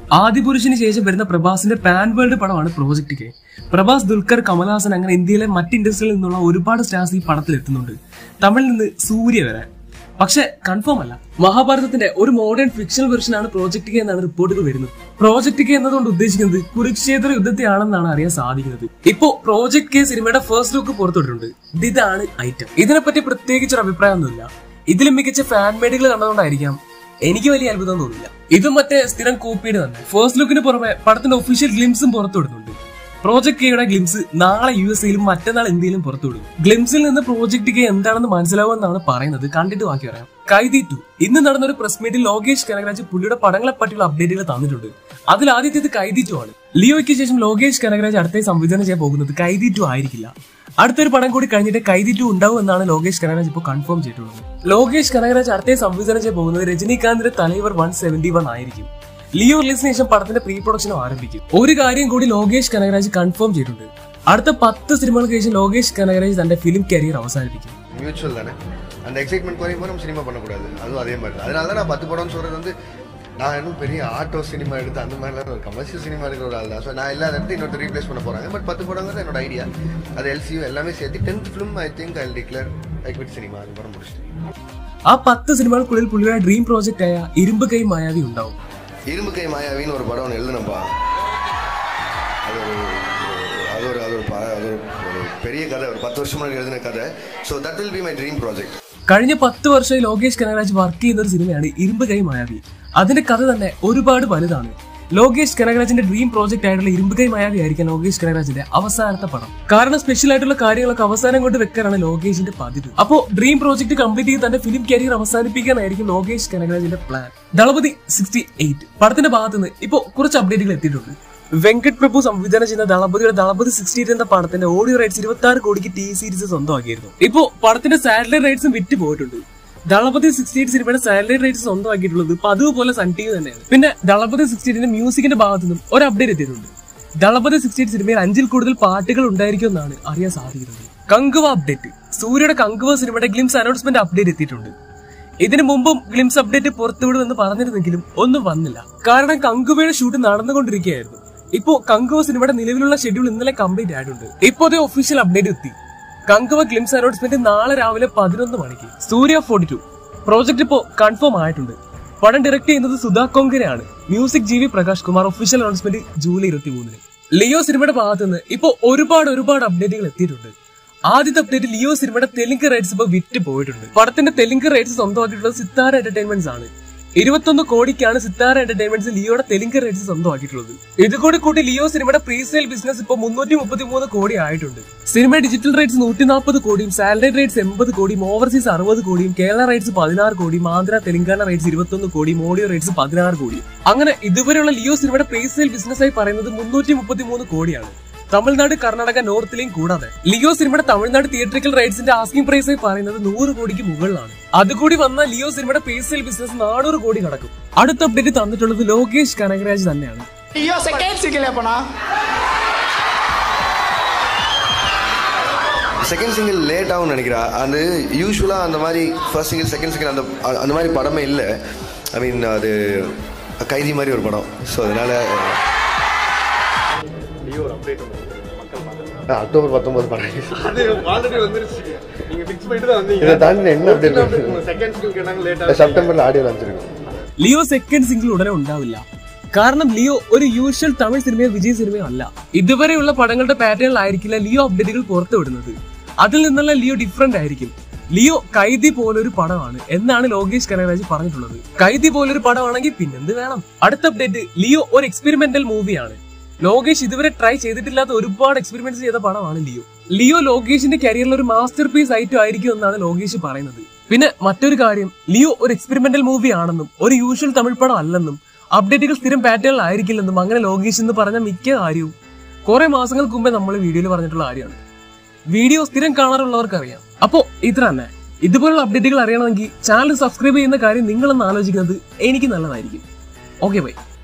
ആദിപുരുഷന് ശേഷം വരുന്ന പ്രഭാസിന്റെ പാൻ വേൾഡ് പടമാണ് പ്രോജക്ട് കെ പ്രഭാസ് ദുൽഖർ കമൽഹാസൻ അങ്ങനെ ഇന്ത്യയിലെ മറ്റ് ഇൻഡസ്ട്രിയിൽ നിന്നുള്ള ഒരുപാട് സ്റ്റാർസ് ഈ പടത്തിൽ എത്തുന്നുണ്ട് തമിഴിൽ നിന്ന് സൂര്യ വരെ പക്ഷെ കൺഫേം അല്ല മഹാഭാരതത്തിന്റെ ഒരു മോഡേൺ ഫിക്ഷണൽ വെർഷൻ ആണ് പ്രോജക്ട് കെ എന്നാണ് റിപ്പോർട്ടുകൾ വരുന്നത് പ്രോജക്ട് കെ എന്നതുകൊണ്ട് ഉദ്ദേശിക്കുന്നത് കുരുക്ഷേത്ര യുദ്ധത്തെയാണെന്നാണ് അറിയാൻ സാധിക്കുന്നത് ഇപ്പോ പ്രോജക്ട് കെ സിനിമയുടെ ഫസ്റ്റ് ലുക്ക് പുറത്തുവിട്ടിട്ടുണ്ട് ഇത് ഇതാണ് ഐറ്റം ഇതിനെപ്പറ്റി പ്രത്യേകിച്ചൊരു അഭിപ്രായമൊന്നുമില്ല ഇതിലും മികച്ച ഫാൻ മേഡുകൾ കണ്ടതുകൊണ്ടായിരിക്കാം എനിക്ക് വലിയ അത്ഭുതം തോന്നില്ല ഇതും മറ്റേ സ്ഥിരം കോപ്പിയുടെ തന്നെ ഫസ്റ്റ് ലുക്കിന് പുറമെ പടത്തിന്റെ ഒഫീഷ്യൽ ഗ്ലിംസും പുറത്തുവിടുന്നുണ്ട് പ്രോജക്ട് കെയുടെ ഗ്ലിംസ് നാളെ യു എസ് എയിലും മറ്റന്നാൾ ഇന്ത്യയിലും പുറത്തുവിടും ഗ്ലിംസിൽ നിന്ന് പ്രോജക്ട് കെ എന്താണെന്ന് മനസ്സിലാവുമെന്നാണ് പറയുന്നത് കണ്ടിട്ട് ബാക്കി പറയാം കൈതി ടു ഇന്ന് നടന്ന ഒരു പ്രസ് മീറ്റിൽ ലോകേഷ് കനകരാജ് പുള്ളിയുടെ പടങ്ങളെ പറ്റിയുള്ള അപ്ഡേറ്റുകൾ തന്നിട്ടുണ്ട് അതിൽ ആദ്യത്തേത് കൈതി ടു ആണ് ലിയോയ്ക്ക് ശേഷം ലോകേഷ് കനകരാജ് അടുത്തായി സംവിധാനം ചെയ്യാൻ പോകുന്നത് കൈതി ടു ആയിരിക്കില്ല അടുത്തൊരു പടം കൂടി കഴിഞ്ഞിട്ട് കൈതി ടു ഉണ്ടാവും എന്നാണ് ലോകേഷ് കനകരാജ് ഇപ്പോൾ കൺഫേം ചെയ്തിട്ടുള്ളത് ലോകേഷ് കനകരാജ് അടുത്തായി സംവിധാനം ചെയ്യാൻ പോകുന്നത് രജനീകാന്തിന്റെ തലൈവർ വൺ സെവന്റി വൺ ആയിരിക്കും ലിയോ റിലീസിന് ശേഷം പടത്തിന്റെ പ്രീ പ്രൊഡക്ഷനും ആരംഭിക്കും ഒരു കാര്യം കൂടി ലോകേഷ് കനകരാജ് കൺഫേം ചെയ്തിട്ടുണ്ട് അടുത്ത പത്ത് സിനിമകൾക്ക് ശേഷം ലോകേഷ് കനകരാജ് തന്റെ ഫിലിം കരിയർ அவசானிக்கும் மியூச்சுவல் தானே அந்த எக்ஸைட்மெண்ட் குறையும் போது நம்ம சினிமா பண்ணக்கூடாது அதுவும் அதே மாதிரி தான் அதனால தான் நான் பத்து படம்னு சொல்கிறது வந்து நான் இன்னும் பெரிய ஆட்டோ சினிமா எடுத்து அந்த மாதிரிலாம் ஒரு கமர்ஷியல் சினிமா இருக்கிற ஒரு ஆள் தான் ஸோ நான் இல்லாத இடத்துல இன்னொரு ரீப்ளேஸ் பண்ண போகிறாங்க பட் பத்து படங்கிறது என்னோட ஐடியா அது எல்சியூ எல்லாமே சேர்த்து tenth film I think I declare I quit cinema அது படம் முடிச்சிட்டு ആ പത്ത് സിനിമകൾക്കുള്ളിൽ പുള്ളിയുടെ ഡ്രീം പ്രോജക്റ്റ് ആയ ഇരുമ്പ് കൈ മായാവി ഉണ്ടാവും இரும்பு கை மாயாவின்னு ஒரு படம் ஒன்று எழுதுனப்பா அது ஒரு அது ஒரு அது ஒரு ப- அது ஒரு ஒரு பெரிய கதை ஒரு பத்து வருஷம் முன்னாடி எழுதின கதை so that will be my dream project കഴിഞ്ഞ പത്ത് വർഷമായി ലോകേഷ് കനകരാജ് വർക്ക് ചെയ്യുന്ന ഒരു സിനിമയാണ് ഇരുമ്പ് കൈ മായാവി അതിന്റെ കഥ തന്നെ ഒരുപാട് വലുതാണ് ലോകേഷ് കനകരാജിന്റെ ഡ്രീം പ്രോജക്റ്റ് ആയിട്ടുള്ള ഇരുമ്പ് കൈ മായാവി ആയിരിക്കും ലോകേഷ് കനകരാജിന്റെ അവസാനത്തെ പടം കാരണം സ്പെഷ്യൽ ആയിട്ടുള്ള കാര്യങ്ങളൊക്കെ അവസാനം കൊണ്ട് വെക്കാനാണ് ലോകേഷിന്റെ പതിവ് അപ്പോ ഡ്രീം പ്രോജക്റ്റ് കംപ്ലീറ്റ് ചെയ്ത് തന്റെ ഫിലിം കരിയർ അവസാനിപ്പിക്കാനായിരിക്കും ലോകേഷ് കനകരാജിന്റെ പ്ലാൻ ദളപതി സിക്സ്റ്റി എയ്റ്റ് പടത്തിന്റെ ഭാഗത്തുനിന്ന് ഇപ്പോ കുറച്ച് അപ്ഡേറ്റുകൾ എത്തിയിട്ടുണ്ട് വെങ്കട് പ്രഭു സംവിധാനം ചെയ്യുന്ന ദളപതിയുടെ ദളപതി സിക്സ്റ്റി എയ്റ്റ് എന്ന പടത്തിന്റെ ഓഡിയോ റൈറ്റ്സ് ഇരുപത്തി ആറ് കോടിക്ക് ടി സീരീസ് സ്വന്തമാക്കിയിരുന്നു ഇപ്പോ പടത്തിന്റെ സാറ്റലൈറ്റ് റൈറ്റ്സും വിറ്റ് പോയിട്ടുണ്ട് ദളപതി സിക്സ്റ്റി എയ്റ്റ് സിനിമയുടെ സാറ്റലൈറ്റ് റൈറ്റ്സ് സ്വന്തമാക്കിയിട്ടുള്ളത് പതിവ് പോലെ സൺ ടി വി തന്നെയാണ് പിന്നെ ദളപതി സിക്സ്റ്റി എയ്റ്റിന്റെ മ്യൂസിക്കിന്റെ ഭാഗത്തു നിന്നും ഒരു അപ്ഡേറ്റ് എത്തിയിട്ടുണ്ട് ദളപതി സിക്സ്റ്റി എയ്റ്റ് സിനിമയിൽ അഞ്ചിൽ കൂടുതൽ പാട്ടുകൾ ഉണ്ടായിരിക്കും എന്നാണ് അറിയാൻ സാധിക്കുന്നത് കങ്കുവ അപ്ഡേറ്റ് സൂര്യയുടെ കങ്കുവ സിനിമയുടെ ഗ്ലിംസ് അനൗൺസ്മെന്റ് അപ്ഡേറ്റ് എത്തിയിട്ടുണ്ട് ഇതിനു മുമ്പും ഗ്ലിംസ് അപ്ഡേറ്റ് പുറത്തുവിടുമെന്ന് പറഞ്ഞിരുന്നെങ്കിലും ഒന്നും വന്നില്ല കാരണം കങ്കുവയുടെ ഷൂട്ട് നടന്നുകൊണ്ടിരിക്കുകയായിരുന്നു ഇപ്പോ കങ്കുവ സിനിമയുടെ നിലവിലുള്ള ഷെഡ്യൂൾ ഇന്നലെ കംപ്ലീറ്റ് ആയിട്ടുണ്ട് ഇപ്പോ അതേ ഒഫീഷ്യൽ അപ്ഡേറ്റ് എത്തി കങ്കുവ ഗ്ലിംസ് അനൗൺസ്മെന്റ് നാളെ രാവിലെ പതിനൊന്ന് മണിക്ക് സൂര്യ ഫോർട്ടി ടു പ്രോജക്ട് ഇപ്പോ കൺഫേം ആയിട്ടുണ്ട് പടം ഡയറക്ട് ചെയ്യുന്നത് സുധാ കൊങ്കരയാണ് music G V Prakash Kumar official announcement July ഇരുപത്തി മൂന്നിന് ലിയോ സിനിമയുടെ ഭാഗത്തുനിന്ന് ഇപ്പോ ഒരുപാട് ഒരുപാട് അപ്ഡേറ്റുകൾ എത്തിയിട്ടുണ്ട് ആദ്യത്തെ അപ്ഡേറ്റ് ലിയോ സിനിമയുടെ തെലുങ്ക് റൈറ്റ്സ് ഇപ്പൊ വിറ്റ് പോയിട്ടുണ്ട് പടത്തിന്റെ തെലുങ്ക് റൈറ്റ്സ് സ്വന്തമാക്കിയിട്ടുള്ളത് സിത്താര എന്റർടൈൻമെന്റ്സ് ആണ് ഇരുപത്തൊന്ന് കോടിക്കാണ് സിത്താര എന്റർടൈൻമെന്റ്സ് ലിയോയുടെ തെലുങ്ക് റൈറ്റ്സ് സ്വന്തമാക്കിയിട്ടുള്ളത് ഇതുകൂടി കൂട്ടി ലിയോ സിനിമയുടെ പ്രീസെയിൽ ബിസിനസ് ഇപ്പൊ മുന്നൂറ്റി മുപ്പത്തി മൂന്ന് കോടി ആയിട്ടുണ്ട് സിനിമ ഡിജിറ്റൽ റൈറ്റ്സ് നൂറ്റി നാൽപ്പത് കോടിയും സാറ്റലൈറ്റ് റൈറ്റ്സ് എൺപത് കോടിയും ഓവർസീസ് അറുപത് കോടിയും കേരള റൈറ്റ്സ് പതിനാറ് കോടിയും ആന്ധ്ര തെലങ്കാന റൈറ്റ്സ് ഇരുപത്തൊന്ന് കോടിയും ഓഡിയോ റൈറ്റ്സ് പതിനാറ് കോടിയും അങ്ങനെ ഇതുവരെയുള്ള ലിയോ സിനിമയുടെ പ്രീസെയിൽ ബിസിനസ് ആയി പറയുന്നത് മുന്നൂറ്റി മുപ്പത്തി മൂന്ന് കോടിയാണ് തമിഴ്നാട് കർണാടക നോർത്തിലെയും കൂടാതെ ലിയോ സിനിമയുടെ തമിഴ്നാട് തിയേറ്ററിക്കൽ റൈറ്റ്സിന്റെ ആസ്കിംഗ് പ്രൈസ് ആയി പറയുന്നത് നൂറ് കോടിക്ക് മുകളിലാണ് അതുകൂടി വന്നാൽ ലിയോ സിനിമയുടെ പേസൽ ബിസിനസ് നാനൂറ് കോടി കടക്കും അടുത്ത അപ്ഡേറ്റ് തന്നിട്ടുള്ളത് ലോകേഷ് കനകരാജ് തന്നെയാണ് ஐயோ செகண்ட் சிக்கல் எப்பண்ணா செகண்ட் சிங்கிள் லேட் ஆகும்னு நினைக்கிறேன் அது யூஸ்வலாக அந்த மாதிரி ஃபர்ஸ்ட் சிங்கிள் செகண்ட் சிங்கிள் அந்த அ- அந்த மாதிரி படமே இல்லை ஐ மீன் அது கைதி மாதிரி ஒரு படம் ஸோ அதனால ஆ, அக்டோபர் பத்தொன்பது படம் அது ஆல்ரெடி வந்துருச்சு நீங்க ஃபிக்ஸ் பண்ணிட்டு தான் வந்தீங்க இதை தாண்டி என்ன update update உங்க செகண்ட் ஸ்கில் கேட்டாங்க லேட்டா செப்டம்பரில் ஆடியோ லான்ச்சிருக்கோம் ലിയോ സെക്കൻഡ് സിംഗിൾ ഉടനെ ഉണ്ടാവില്ല കാരണം ലിയോ ഒരു യൂഷ്വൽ തമിഴ് സിനിമയോ വിജയ് സിനിമയോ അല്ല ഇതുവരെയുള്ള പടങ്ങളുടെ പാറ്റേണിലായിരിക്കില്ല ലിയോ അപ്ഡേറ്റുകൾ പുറത്തുവിടുന്നത് അതിൽ നിന്നുള്ള ലിയോ ഡിഫറെന്റ് ആയിരിക്കും ലിയോ കൈദി പോലൊരു പടമാണ് എന്നാണ് ലോകേഷ് കനകരാജ് പറഞ്ഞിട്ടുള്ളത് കൈദി പോലൊരു പടമാണെങ്കിൽ പിന്നെന്ത് വേണം അടുത്ത അപ്ഡേറ്റ് ലിയോ ഒരു എക്സ്പെരിമെന്റൽ മൂവിയാണ് ലോകേഷ് ഇതുവരെ ട്രൈ ചെയ്തിട്ടില്ലാത്ത ഒരുപാട് എക്സ്പെരിമെന്റ്സ് ചെയ്ത പടമാണ് ലിയോ ലിയോ ലോകേഷിന്റെ കരിയറിൽ ഒരു മാസ്റ്റർ പീസ് ഐറ്റം ആയിരിക്കും എന്നാണ് ലോകേഷ് പറയുന്നത് പിന്നെ മറ്റൊരു കാര്യം ലിയോ ഒരു എക്സ്പെരിമെന്റൽ മൂവി ആണെന്നും ഒരു യൂഷ്വൽ തമിഴ് പടം അല്ലെന്നും അപ്ഡേറ്റുകൾ സ്ഥിരം പാറ്റേണിൽ ആയിരിക്കില്ലെന്നും അങ്ങനെ ലോകേഷ് എന്ന് പറഞ്ഞ മിക്ക കാര്യവും കുറെ മാസങ്ങൾക്ക് മുമ്പേ നമ്മൾ വീഡിയോയിൽ പറഞ്ഞിട്ടുള്ള കാര്യമാണ് വീഡിയോ സ്ഥിരം കാണാറുള്ളവർക്ക് അറിയാം അപ്പോ ഇത്ര തന്നെ ഇതുപോലുള്ള അപ്ഡേറ്റുകൾ അറിയണമെങ്കിൽ ചാനൽ സബ്സ്ക്രൈബ് ചെയ്യുന്ന കാര്യം നിങ്ങളെന്ന് ആലോചിക്കുന്നത് എനിക്ക് നല്ലതായിരിക്കും ഓക്കെ ബൈ